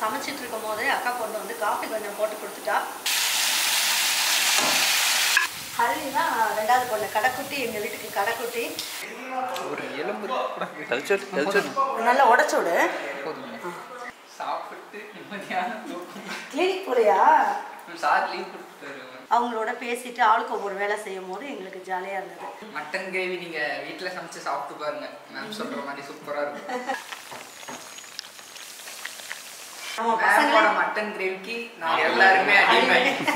சமைச்சிட்டு இருக்கும் போதே அக்கா பொண்ணு வந்து காஃபி கொஞ்சம் போட்டு கொடுத்துட்டா ஹரி தான் ரெண்டாவது பொண்ணு கடைக்குட்டி எங்கள் வீட்டுக்கு கடைக்குட்டி ஒரு எலும்பு கூட கல்ச்சர் கல்ச்சர் நல்லா உடச்சு விடு சாப்பிட்டு நிம்மதியான தூக்கம் கிளினிக் போறியா சார் லீவ் கொடுத்துட்டாரு அவங்களோட பேசிட்டு ஆளுக்கு ஒவ்வொரு வேலை செய்யும் போது எங்களுக்கு ஜாலியாக இருந்தது மட்டன் கிரேவி நீங்க வீட்ல சமைச்சு சாப்பிட்டு பாருங்க மேம் சொல்ற மாதிரி சூப்பரா இருக்கும் நம்ம மேமோட பசங்களே மட்டன் கிரேவிக்கு நாங்க எல்லாருமே அடிமை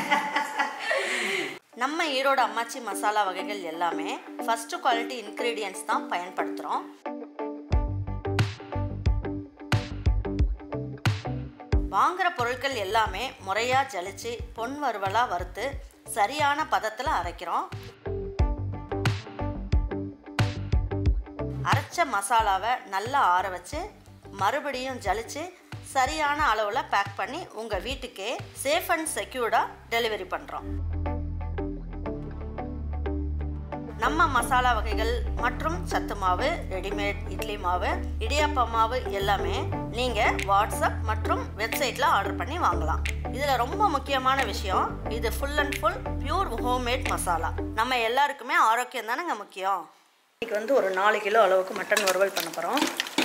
நம்ம ஈரோடு அம்மாச்சி மசாலா வகைகள் எல்லாமே ஃபர்ஸ்ட் குவாலிட்டி இன்க்ரீடியன்ஸ் தான் பயன்படுத்துகிறோம் வாங்குற பொருட்கள் எல்லாமே முறையாக ஜலிச்சு பொன் வறுவலாக வறுத்து சரியான பதத்தில் அரைக்கிறோம் அரைச்ச மசாலாவை நல்லா ஆற வச்சு மறுபடியும் ஜலிச்சு சரியான அளவில் பேக் பண்ணி உங்கள் வீட்டுக்கே சேஃப் அண்ட் செக்யூர்டாக டெலிவரி பண்ணுறோம் நம்ம மசாலா வகைகள் மற்றும் சத்து மாவு ரெடிமேட் இட்லி மாவு இடியாப்ப மாவு எல்லாமே நீங்கள் வாட்ஸ்அப் மற்றும் வெப்சைட்டில் ஆர்டர் பண்ணி வாங்கலாம் இதில் ரொம்ப முக்கியமான விஷயம் இது full and full pure homemade masala நம்ம எல்லாருக்குமே ஆரோக்கியம் தானேங்க முக்கியம் இன்னைக்கு வந்து ஒரு நாலு கிலோ அளவுக்கு மட்டன் வறுவல் பண்ண போகிறோம்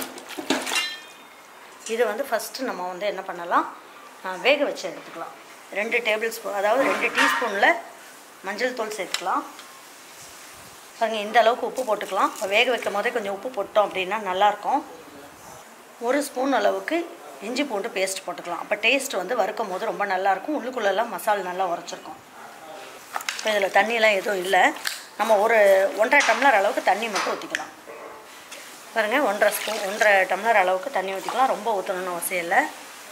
இது வந்து ஃபஸ்ட்டு நம்ம வந்து என்ன பண்ணலாம் ஆ, வேக வச்சு எடுத்துக்கலாம் ரெண்டு டேபிள் ஸ்பூன் அதாவது ரெண்டு டீஸ்பூனில் மஞ்சள் தூள் சேர்த்துக்கலாம் பாருங்க இந்த அளவுக்கு உப்பு போட்டுக்கலாம் இப்போ வேக வைக்கும் போதே கொஞ்சம் உப்பு போட்டோம் அப்படின்னா நல்லாயிருக்கும் ஒரு ஸ்பூன் அளவுக்கு இஞ்சி பூண்டு பேஸ்ட் போட்டுக்கலாம் அப்போ டேஸ்ட் வந்து வறுக்கும் போது ரொம்ப நல்லாயிருக்கும் உள்ளுக்குள்ளெல்லாம் மசால் நல்லா உரைச்சிருக்கும் இப்போ இதில் தண்ணியெல்லாம் எதுவும் இல்லை நம்ம ஒரு ஒன்றரை டம்ளர் அளவுக்கு தண்ணி மட்டும் ஊற்றிக்கலாம் பாருங்கள் ஒன்றரை ஸ்பூன் ஒன்றரை டம்ளர் அளவுக்கு தண்ணி ஊற்றிக்கலாம் ரொம்ப ஊற்றணும்னு அவசியம் இல்லை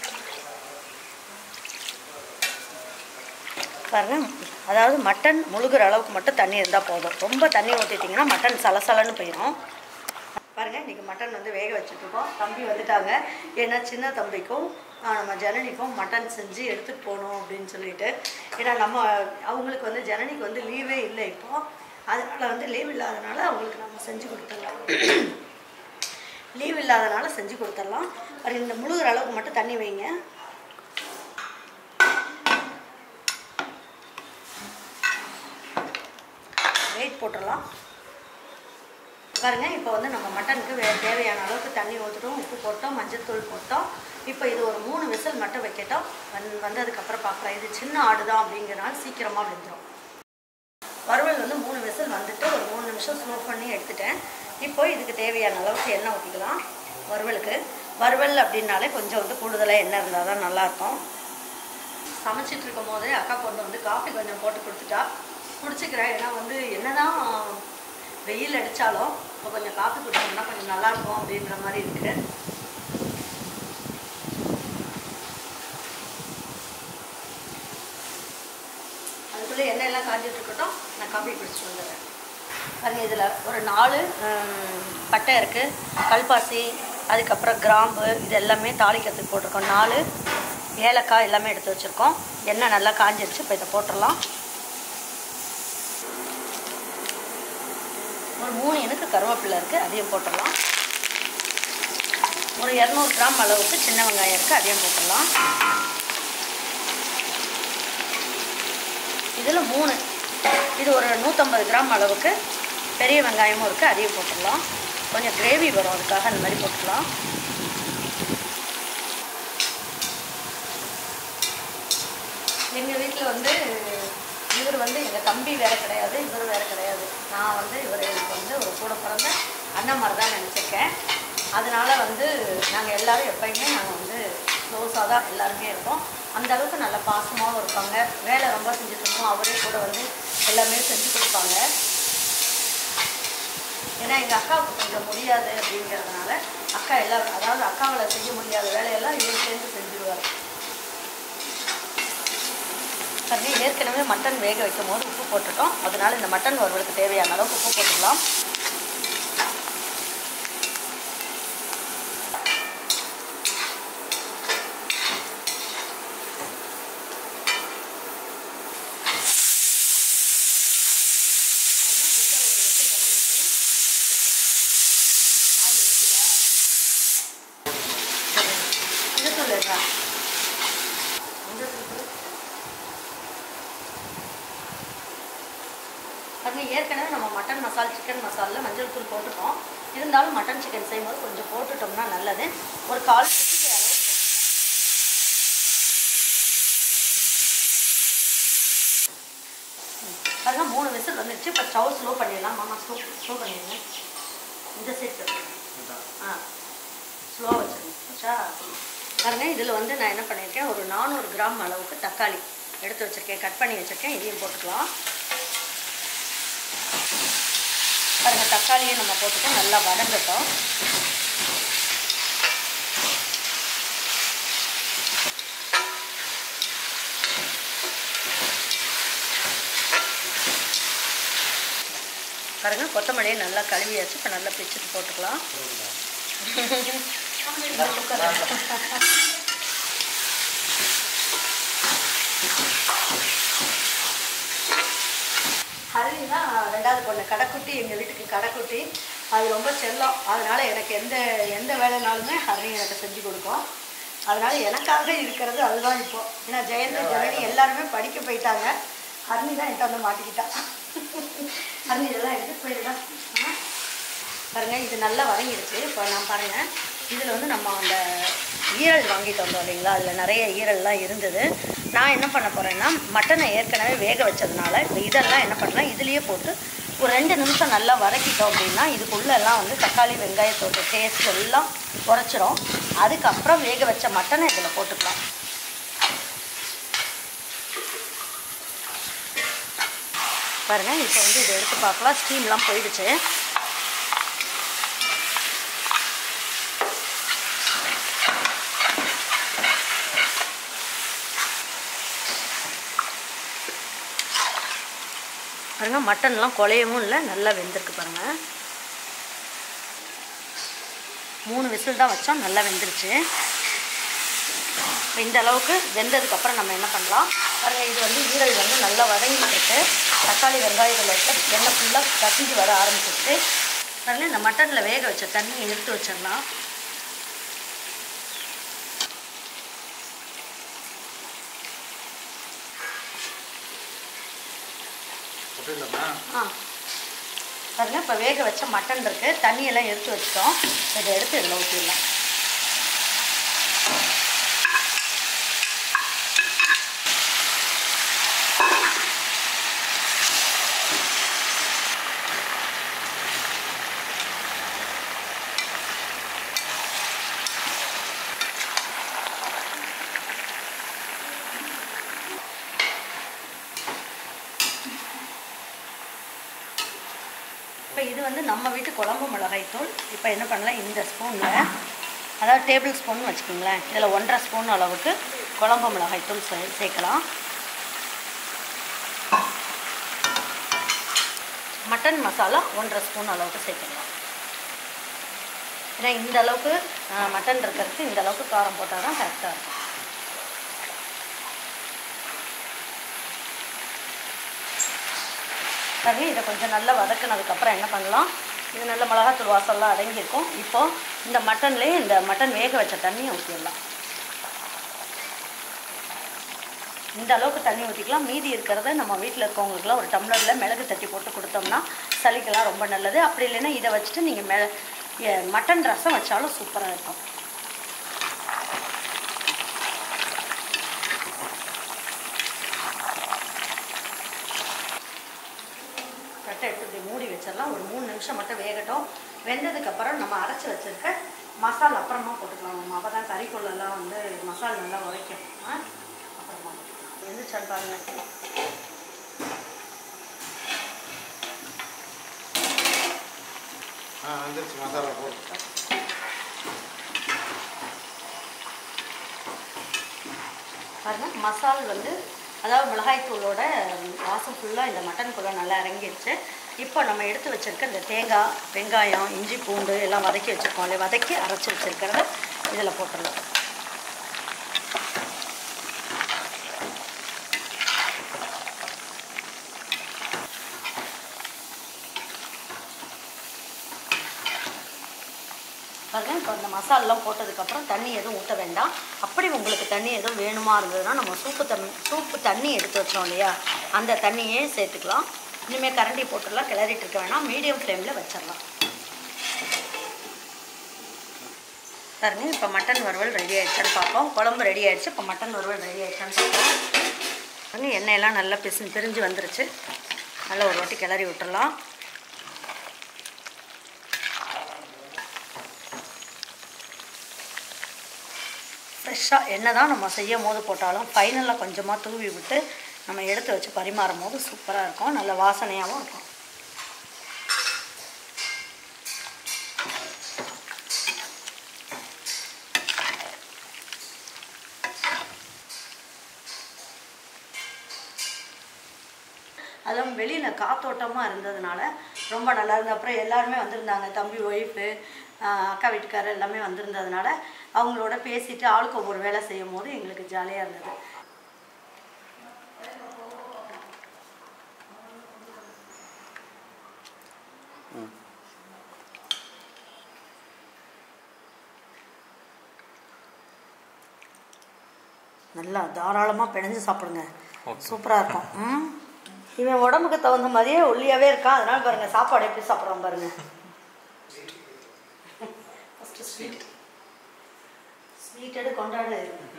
பாருங்க அதாவது மட்டன் முழுகிற அளவுக்கு மட்டும் தண்ணி இருந்தால் போதும் ரொம்ப தண்ணி ஊற்றிட்டிங்கன்னா மட்டன் சலசலன்னு போயிடும் பாருங்க இன்றைக்கி மட்டன் வந்து வேக வச்சுட்ருக்கோம் தம்பி வந்துட்டாங்க ஏன்னா சின்ன தம்பிக்கும் ஆஹ், நம்ம ஜனனிக்கும் மட்டன் செஞ்சு எடுத்துகிட்டு போகணும் அப்படின்னு சொல்லிட்டு ஏன்னா நம்ம அவங்களுக்கு வந்து ஜனனிக்கு வந்து லீவே இல்லை இப்போது அதனால் வந்து லீவ் இல்லாதனால அவங்களுக்கு நம்ம செஞ்சு கொடுத்துடலாம் லீவ் இல்லாதனால செஞ்சு கொடுத்துடலாம் பாருங்க இந்த முழுகிற அளவுக்கு மட்டும் தண்ணி வைங்க வெயிட் போட்டுடலாம் பாருங்க இப்போ வந்து நம்ம மட்டனுக்கு வே தேவையான அளவுக்கு தண்ணி ஊற்றிட்டோம் உப்பு போட்டோம் மஞ்சள்தூள் போட்டோம் இப்போ இது ஒரு மூணு விசில் மட்டும் வைக்கட்டும் வந் வந்ததுக்கப்புறம் பார்க்கலாம் இது சின்ன ஆடு தான் அப்படிங்கிறனால சீக்கிரமாக வெந்துடும் வறுவல் வந்து மூணு விசில் வந்துட்டு ஒரு மூணு நிமிஷம் ஸ்லோ பண்ணி எடுத்துட்டேன் இப்போ இதுக்கு தேவையான அளவுக்கு எண்ணெய் ஊற்றிக்கலாம் வறுவலுக்கு வறுவல் அப்படின்னாலே கொஞ்சம் வந்து கூடுதலாக எண்ணெய் இருந்தால் தான் நல்லாயிருக்கும் சமைச்சிட்டு இருக்கும் போதே அக்கா பொண்ணு வந்து காஃபி கொஞ்சம் போட்டு கொடுத்துட்டா குடிச்சுக்கிறேன் ஏன்னா வந்து என்னதான் வெயில் அடித்தாலும் இப்போ கொஞ்சம் காஃபி குடிச்சோம்னா கொஞ்சம் நல்லாயிருக்கும் அப்படின்ற மாதிரி இருக்குது அதுக்குள்ளே எண்ணெயெல்லாம் காஞ்சிட்டு இருக்கட்டும் நான் காஃபி குடிச்சிட்டு வந்துடுறேன் பாருங்க இதில் ஒரு நாலு ஹம், பட்டை இருக்குது கல்பாசி அதுக்கப்புறம் கிராம்பு இது எல்லாமே தாளிக்கிறதுக்கு போட்டிருக்கோம் நாலு ஏலக்காய் எல்லாமே எடுத்து வச்சுருக்கோம் எண்ணெய் நல்லா காஞ்சிருச்சு இப்போ இதை போட்டுடலாம் ஒரு மூணு எனக்கு கருவேப்பிலை இருக்குது அதையும் போட்டுடலாம் ஒரு இரநூறு கிராம் அளவுக்கு சின்ன வெங்காயம் இருக்குது அதையும் போட்டுடலாம் இதில் மூணு இது ஒரு நூற்றம்பது கிராம் அளவுக்கு பெரிய வெங்காயமும் இருக்குது அதையும் போட்டுடலாம் கொஞ்சம் கிரேவி வரும் அதுக்காக அந்த மாதிரி போட்டுக்கலாம் எங்கள் வீட்டில் வந்து இவர் வந்து எங்கள் தம்பி வேறு கிடையாது இவர் வேறு கிடையாது நான் வந்து இவர் எனக்கு வந்து ஒரு கூட பிறந்த அண்ணன் மாதிரி தான் நினச்சிருக்கேன் அதனால வந்து நாங்கள் எல்லாரும் எப்பயுமே நாங்கள் வந்து க்ளோஸாக தான் எல்லாருமே இருப்போம் அந்த அளவுக்கு நல்ல பாசமாகவும் இருப்பாங்க வேலை ரொம்ப செஞ்சுட்டு இருப்போம் அவரே கூட வந்து எல்லாமே செஞ்சு கொடுப்பாங்க ஏன்னா எங்கள் அக்காவுக்கு கொஞ்சம் முடியாது அப்படிங்கிறதுனால அக்கா எல்லாம் அதாவது அக்காவால் செய்ய முடியாத வேலையெல்லாம் இவர் சேர்ந்து செஞ்சுருவார் பாருங்க ஏற்கனவே மட்டன் வேக வைக்கும் போது உப்பு போட்டுட்டோம் அதனால இந்த மட்டன் வறுவலுக்கு தேவையான அளவுக்கு உப்பு போட்டுக்கலாம் இந்த தூள் இருக்கா ஏற்கனவே நம்ம மட்டன் மசால் சிக்கன் மசாலில் மஞ்சள் தூள் போட்டுட்டோம் இருந்தாலும் மட்டன் சிக்கன் செய்யும்போது கொஞ்சம் போட்டுட்டோம்னா நல்லது ஒரு கால் சிட்டிக்கு அளவு போட்டுக்கலாம். ம். பாருங்க மூணு விசில் வந்துடுச்சு இப்போ ஸ்டவ் ஸ்லோ பண்ணிடலாம் மாமா ஸ்லோ ஸ்லோ பண்ணிடுங்க இந்த சைட் ஆ ஸ்லோ வச்சுருங்க வச்சா பாருங்க இதில் வந்து நான் என்ன பண்ணியிருக்கேன் ஒரு நானூறு கிராம் அளவுக்கு தக்காளி எடுத்து வச்சுருக்கேன் கட் பண்ணி வச்சுருக்கேன் இதையும் போட்டுக்கலாம் பாருங்க தக்காளியை நம்ம போட்டுட்டு நல்லா வதங்கட்டும் பாருங்க கொத்தமல்லியை நல்லா கழுவியாச்சு இப்போ நல்லா பிச்சுட்டு போட்டுக்கலாம் இந்த குக்கர் ஹரிணி தான் ரெண்டாவது பொண்ணு கடைக்குட்டி எங்கள் வீட்டுக்கு கடைக்குட்டி அது ரொம்ப செல்லம் அதனால எனக்கு எந்த எந்த வேலைனாலுமே ஹரிணி எனக்கு செஞ்சு கொடுக்கும் அதனால எனக்காக இருக்கிறது அதுதான் இப்போ ஏன்னா ஜெயந்த் ஜனனி எல்லாருமே படிக்க போயிட்டாங்க ஹரிணி தான் என்கிட்ட வந்து மாட்டிக்கிட்டா ஹரிணி இதெல்லாம் எடுத்து போயிடுதா ஆ? பாருங்க இது நல்லா வதங்கிடுச்சு இப்போ நான் பாருங்க இதில் வந்து நம்ம அந்த ஈரல் வாங்கிட்டு வந்தோம் இல்லைங்களா அதில் நிறைய ஈரல்லாம் இருந்தது நான் என்ன பண்ண போகிறேன்னா மட்டனை ஏற்கனவே வேக வச்சதுனால இப்போ இதெல்லாம் என்ன பண்ணலாம் இதுலேயே போட்டு ஒரு ரெண்டு நிமிஷம் நல்லா வதக்கிட்டோம் அப்படின்னா இதுக்குள்ள எல்லாம் வந்து தக்காளி வெங்காயத்தோட டேஸ்ட் எல்லாம் குறைச்சிரும் அதுக்கப்புறம் வேக வச்ச மட்டனை இதில் போட்டுக்கலாம் பாருங்க இப்போ வந்து இதை எடுத்து பார்க்கலாம் ஸ்டீம்லாம் போயிடுச்சு பாருங்க மட்டன்லாம் குலையவும் இல்லை நல்லா வெந்திருக்கு பாருங்க மூணு விசில் தான் வச்சோம் நல்லா வெந்துருச்சு இப்போ இந்த அளவுக்கு வெந்ததுக்கப்புறம் நம்ம என்ன பண்ணலாம் பாருங்க இது வந்து ஈரல் வந்து நல்லா வதங்கிட்டு இருக்கு தக்காளி வெங்காயத்தில் இருக்க எண்ணெய் ஃபுல்லாக கசிஞ்சு வர ஆரம்பிச்சிருச்சு பாருங்க இந்த மட்டனில் வேக வச்ச தண்ணியை எடுத்து வச்சிடலாம் ஆ பாருங்க இப்போ வேக வச்ச மட்டன் இருக்கு தண்ணியெல்லாம் எடுத்து வச்சிட்டோம் இதை எடுத்து இதில் ஊற்றிடலாம் இப்போ இது வந்து நம்ம வீட்டு குழம்பு மிளகாய் தூள் இப்போ என்ன பண்ணலாம் இந்த ஸ்பூனில் அதாவது டேபிள் ஸ்பூன் வச்சுக்கோங்களேன் இதில் ஒன்றரை ஸ்பூன் அளவுக்கு குழம்பு மிளகாய் தூள் சே சேர்க்கலாம் மட்டன் மசாலா ஒன்றரை ஸ்பூன் அளவுக்கு சேர்க்கலாம் ஏன்னா இந்த அளவுக்கு ஆ, மட்டன் இருக்கிறதுக்கு இந்த அளவுக்கு காரம் போட்டால் தான் கரெக்டாக இருக்கும் சரி இதை கொஞ்சம் நல்லா வதக்குனதுக்கப்புறம் என்ன பண்ணலாம் இது நல்ல மிளகாத்தூள் வாசம்லாம் அடங்கியிருக்கும் இப்போ இந்த மட்டன்லேயே இந்த மட்டன் வேக வச்ச தண்ணியை ஊற்றிடலாம் இந்த அளவுக்கு தண்ணி ஊற்றிக்கலாம் மீதி இருக்கிறத நம்ம வீட்டில் இருக்கவங்களுக்குலாம் ஒரு டம்ளரில் மிளகு தட்டி போட்டு கொடுத்தோம்னா சளிக்கெல்லாம் ரொம்ப நல்லது அப்படி இல்லைன்னா இதை வச்சுட்டு நீங்கள் மெ எ- மட்டன் ரசம் வச்சாலும் சூப்பராக இருக்கும் தட்டை எடுத்து இப்படி மூடி வச்சிடலாம் ஒரு மூணு நிமிஷம் மட்டும் வேகட்டும் வெந்ததுக்கப்புறம் நம்ம அரைச்சி வச்சிருக்க மசாலா அப்புறமா போட்டுக்கலாம் நம்ம அப்போ தான் கறிக்குள்ளெல்லாம் வந்து மசாலா நல்லா உரைக்கும் ஆ அப்புறமா போட்டுக்கலாம் வெந்துச்சான்னு பாருங்க ஆ வந்துருச்சு மசாலா போட்டு பாருங்க மசால் வந்து அதாவது மிளகாய்த்தூளோட வாசம் ஃபுல்லாக இந்த மட்டனுக்குள்ளே நல்லா இறங்கிடுச்சு இப்போ நம்ம எடுத்து வச்சிருக்க இந்த தேங்காய் வெங்காயம் இஞ்சி பூண்டு எல்லாம் வதக்கி வச்சுருக்கோம் இல்லையா வதக்கி அரைச்சி வச்சிருக்கிறத இதில் போட்டுடலாம் பாருங்க இப்போ இந்த மசாலெலாம் போட்டதுக்கப்புறம் தண்ணி எதுவும் ஊற்ற வேண்டாம் அப்படி உங்களுக்கு தண்ணி எதுவும் வேணுமா இருந்ததுன்னா நம்ம சூப்பு தண்ணி சூப்பு தண்ணி எடுத்து வச்சோம் இல்லையா அந்த தண்ணியே சேர்த்துக்கலாம் இனிமேல் கரண்டி போட்டுடலாம் கிளறிட்டு இருக்க வேணாம் மீடியம் ஃப்ளேமில் வச்சிடலாம் பாருங்க இப்போ மட்டன் வறுவல் ரெடி ஆயிடுச்சான்னு பார்ப்போம் குழம்பு ரெடி ஆயிடுச்சு இப்போ மட்டன் வறுவல் ரெடி ஆயிடுச்சான்னு பார்ப்போம் பாருங்க எண்ணெயெல்லாம் நல்லா பிசு பிரிஞ்சு வந்துருச்சு நல்லா ஒரு வாட்டி கிளறி விட்டுறலாம் ஃப்ரெஷ்ஷாக என்ன தான் நம்ம செய்யும் போது போட்டாலும் ஃபைனலில் கொஞ்சமாக தூவி விட்டு நம்ம எடுத்து வச்சு பரிமாறும் போது சூப்பராக இருக்கும் நல்ல வாசனையாகவும் இருக்கும் அதுவும் வெளியில் காத்தோட்டமாக இருந்ததுனால ரொம்ப நல்லா இருந்தது அப்புறம் எல்லாருமே வந்திருந்தாங்க தம்பி ஒய்ஃபு அக்கா வீட்டுக்காரர் எல்லாமே வந்திருந்ததுனால அவங்களோட பேசிட்டு ஆளுக்கு ஒவ்வொரு வேலை செய்யும் போது எங்களுக்கு ஜாலியாக இருந்தது நல்லா தாராளமாக பிணைஞ்சு சாப்பிடுங்க சூப்பராக இருக்கும் ம் இவன் உடம்புக்கு தகுந்த மாதிரியே ஒல்லியாகவே இருக்கான் அதனால பாருங்க சாப்பாடு எப்படி சாப்பிட்றான் பாருங்க ஃபஸ்ட்டு ஸ்வீட் ஸ்வீட் எடு கொண்டாடு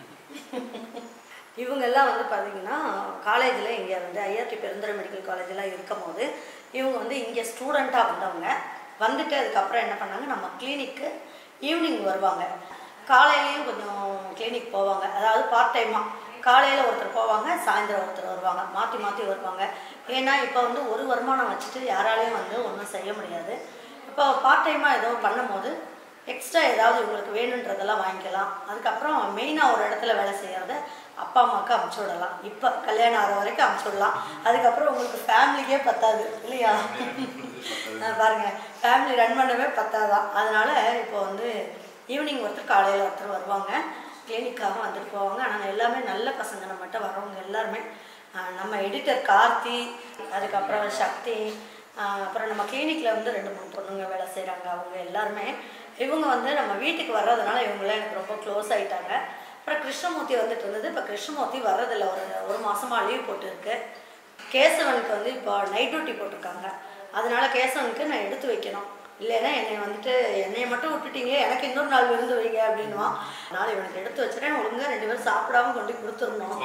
இவங்க எல்லாம் வந்து பார்த்தீங்கன்னா காலேஜில் இங்கே வந்து ஐஆர்டி பெருந்துறை மெடிக்கல் காலேஜெலாம் இருக்கும் போது இவங்க வந்து இங்கே ஸ்டூடெண்ட்டாக வந்தவங்க வந்துட்டு அதுக்கப்புறம் என்ன பண்ணாங்க நம்ம கிளினிக்கு ஈவினிங் வருவாங்க காலையிலையும் கொஞ்சம் கிளினிக் போவாங்க அதாவது பார்ட் டைமாக காலையில் ஒருத்தர் போவாங்க சாயந்தரம் ஒருத்தர் வருவாங்க மாற்றி மாற்றி வருவாங்க ஏன்னா இப்போ வந்து ஒரு வருமானம் வச்சுட்டு யாராலையும் வந்து ஒன்றும் செய்ய முடியாது இப்போ பார்ட் டைமாக ஏதோ பண்ணும்போது எக்ஸ்ட்ரா ஏதாவது இவங்களுக்கு வேணுன்றதெல்லாம் வாங்கிக்கலாம் அதுக்கப்புறம் மெயினாக ஒரு இடத்துல வேலை செய்கிறத அப்பா அம்மாவுக்கு அமுச்சு விடலாம் இப்போ கல்யாணம் ஆகிற வரைக்கும் அமுச்சு விடலாம் அதுக்கப்புறம் உங்களுக்கு ஃபேமிலிக்கே பத்தாது இல்லையா அஹ் பாருங்க ஃபேமிலி ரன் பண்ணவே பத்தாதான் அதனால இப்போ வந்து ஈவினிங் ஒருத்தர் காலையில் ஒருத்தர் வருவாங்க கிளினிக்காக வந்துட்டு போவாங்க ஆனால் எல்லாமே நல்ல பசங்க நம்மகிட்ட வரவங்க எல்லாருமே அஹ் நம்ம எடிட்டர் கார்த்தி அதுக்கப்புறம் சக்தி அஹ் அப்புறம் நம்ம கிளினிக்கில் வந்து ரெண்டு மூணு பொண்ணுங்க வேலை செய்கிறாங்க அவங்க எல்லாருமே இவங்க வந்து நம்ம வீட்டுக்கு வர்றதுனால இவங்களாம் எனக்கு ரொம்ப க்ளோஸ் ஆயிட்டாங்க அப்புறம் கிருஷ்ணமூர்த்தி வந்துட்டு இருந்தது இப்போ கிருஷ்ணமூர்த்தி வர்றதில்ல ஒரு ஒரு மாசமாக லீவ் போட்டுருக்கு கேசவனுக்கு வந்து இப்போ நைட் டியூட்டி போட்டிருக்காங்க அதனால கேசவனுக்கு நான் எடுத்து வைக்கணும் இல்லைன்னா என்னை வந்துட்டு என்னைய மட்டும் விட்டுட்டீங்களே எனக்கு இன்னொரு நாள் விருந்து வைங்க அப்படின்வான் அதனால இவனுக்கு எடுத்து வச்சுறேன் ஒழுங்கா ரெண்டு பேரும் சாப்பிடாம கொண்டு போய் கொடுத்துடணும்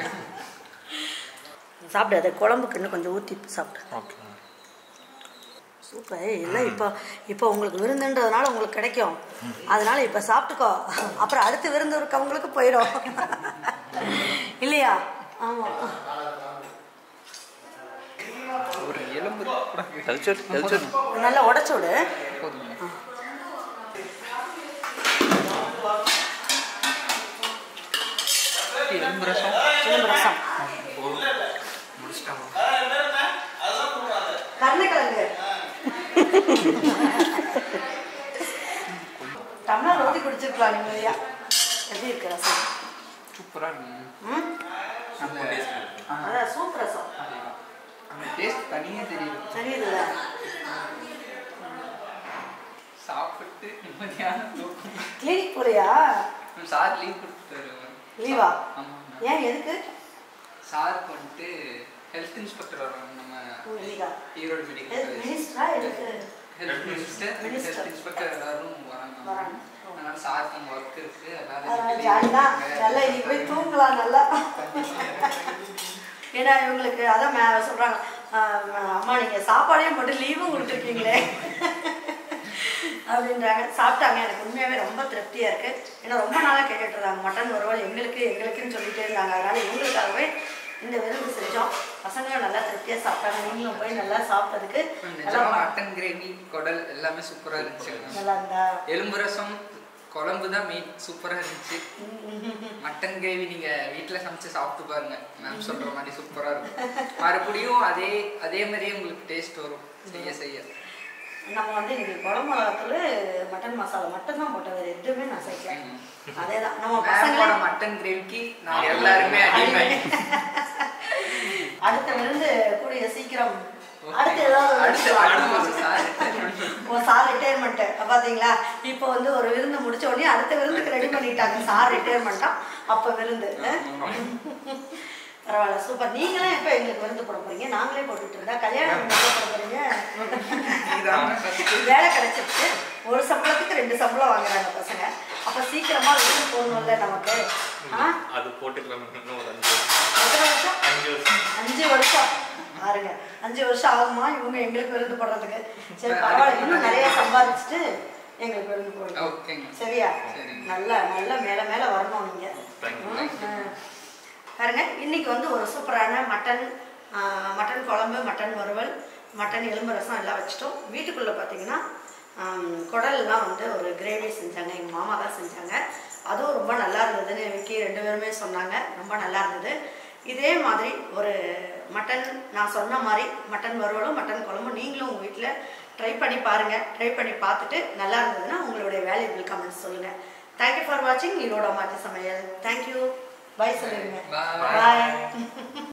சாப்பிடு அதை குழம்புக்கு இன்னும் கொஞ்சம் ஊற்றி சாப்பிடு ஓகே சூப்பர் இல்லை இப்போ இப்போ உங்களுக்கு விருந்துன்றதுனால உங்களுக்கு கிடைக்கும் அதனால இப்போ சாப்பிட்டுக்கோ அப்புறம் அடுத்து விருந்து இருக்கவங்களுக்கு போயிடும் இல்லையா ஆமாம் ஒரு எலும்பு கூட கல்ச்சர் கல்ச்சர் நல்லா உடச்சு விடு போதுங்க எலும்பு ரசம் எலும்பு ரசம் முடிச்சிட்டாங்க கருணைக்கிழங்கு டம்ளர் ஊற்றி குடிச்சிருக்கலாம் நிம்மதியா எப்படி இருக்கு ரசம் சூப்பராக இருக்குங்க ம் அந்த ஆ, அதான் சூப் ரசம் அதேதான். அந்த டேஸ்ட் தனியாக தெரியுது தெரியுதுல்ல சாப்பிட்டு நிம்மதியான தூக்கம் கிளினிக் போறியா சார் லீவ் கொடுத்துட்டாரு லீவா ஆமாங்க ஏன் எதுக்கு சாருக்கு வந்துட்டு ஹெல்த் இன்ஸ்பெக்டர் வராங்க நம்ம ஓ, இன்னைக்கா? ஈரோடு மெடிக்கல் காலேஜ் மினிஸ்டரா எதுக்கு health minister Minister. Health inspector எல்லாரும் வராங்க வராங்க. அதனால சாருக்கு அங்கே ஒர்க் இருக்கு அதனால எல்லாரும் ஜாலி தான் நல்லா இன்னைக்கு போய் தூங்கலாம் நல்லா ஏன்னா இவங்களுக்கு அதான் மே சொல்கிறாங்க அம்மா நீங்கள் சாப்பாடையும் போட்டு லீவும் கொடுத்துருக்கீங்களே அப்படின்றாங்க சாப்பிட்டாங்க எனக்கு உண்மையாகவே ரொம்ப திருப்தியாக இருக்குது ஏன்னா ரொம்ப நாளாக கேட்டுட்டு இருந்தாங்க மட்டன் வறுவல் எங்களுக்கு எங்களுக்குன்னு சொல்லிட்டே இருந்தாங்க அதனால் இவங்களுக்காகவே இந்த விருந்து செஞ்சோம் பசங்களும் நல்லா திருப்தியாக சாப்பிட்டாங்க நீங்களும் போய் நல்லா சாப்பிட்டதுக்கு நல்லா நிஜமா மட்டன் கிரேவி குடல் எல்லாமே சூப்பரா இருந்துச்சு நல்லா இருந்தா எலும்பு ரசம் குழம்பு தான் மெயின் சூப்பரா இருந்துச்சு மட்டன் கிரேவி நீங்க வீட்ல சமைச்சு சாப்பிட்டு பாருங்க மேம் சொல்ற மாதிரி சூப்பரா இருக்கும் மறுபடியும் அதே அதே மாதிரியே உங்களுக்கு டேஸ்ட் வரும் செய்ய செய்ய நம்ம வந்து இன்னைக்கு குழம்பு மிளகாத்தூள் மட்டன் மசாலா மட்டும் தான் போட்டோம் வேறு எதுவுமே நான் சேர்க்கல அதே தான் நம்ம பசங்களே மேமோட மட்டன் கிரேவிக்கு நான் எல்லாருமே அடிமை அடுத்த விருந்து கூடிய சீக்கிரம் அடுத்து ஏதாவது அடுத்து அடுத்து ஒரு சார் ஓ சார் ரிட்டையர்மெண்ட்டு பார்த்தீங்களா இப்போ வந்து ஒரு விருந்து முடிச்ச உடனே அடுத்த விருந்துக்கு ரெடி பண்ணிட்டாங்க சார் ரிட்டையர்மெண்ட்டா அப்போ விருந்து பரவாயில்ல சூப்பர் நீங்களும் எப்போ எங்களுக்கு விருந்து போட போறீங்க நாங்களே போட்டுட்டு இருந்தா கல்யாணம் எப்ப போட போறீங்க இதான் first. வேலை கிடைச்சிருச்சு ஒரு சம்பளத்துக்கு ரெண்டு சம்பளம் வாங்குறாங்க பசங்க அப்ப சீக்கிரமா விருந்து போகணும்ல நமக்கு ஆ அது போட்டுக்கலாம் இன்னும் ஒரு அஞ்சு வருஷம் எத்தனை வருஷம் அஞ்சு வருஷம் அஞ்சு வருஷம் பாருங்க அஞ்சு வருஷம் ஆகுமா இவங்க எங்களுக்கு விருந்து போடுறதுக்கு சரி பரவாயில்ல இன்னும் நிறைய சம்பாதிச்சுட்டு எங்களுக்கு விருந்து போடுங்க ஓகேங்க சரியா சரிங்க. நல்லா நல்லா மேல மேல வரணும் நீங்க தேங்க்யூ ம். பாருங்க இன்னைக்கு வந்து ஒரு சூப்பரான மட்டன் ஆ, மட்டன் குழம்பு மட்டன் வறுவல் மட்டன் எலும்பு ரசம் எல்லாம் வச்சுட்டோம் வீட்டுக்குள்ளே பார்த்தீங்கன்னா ஆம், குடல்லாம் வந்து ஒரு கிரேவி செஞ்சாங்க எங்கள் மாமா தான் செஞ்சாங்க அதுவும் ரொம்ப நல்லா இருந்ததுன்னு விக்கி ரெண்டு பேருமே சொன்னாங்க ரொம்ப நல்லா இருந்தது இதே மாதிரி ஒரு மட்டன் நான் சொன்ன மாதிரி மட்டன் வறுவலும் மட்டன் குழம்பும் நீங்களும் உங்கள் வீட்டில் ட்ரை பண்ணி பாருங்கள் ட்ரை பண்ணி பார்த்துட்டு நல்லா இருந்ததுன்னா உங்களுடைய வேல்யூபிள் கமெண்ட்ஸ் சொல்லுங்கள் தேங்க்யூ ஃபார் வாட்சிங் ஈரோட மாட்டி சமையல் தேங்க்யூ பாய் சொல்லிடுங்க Bye. பாய்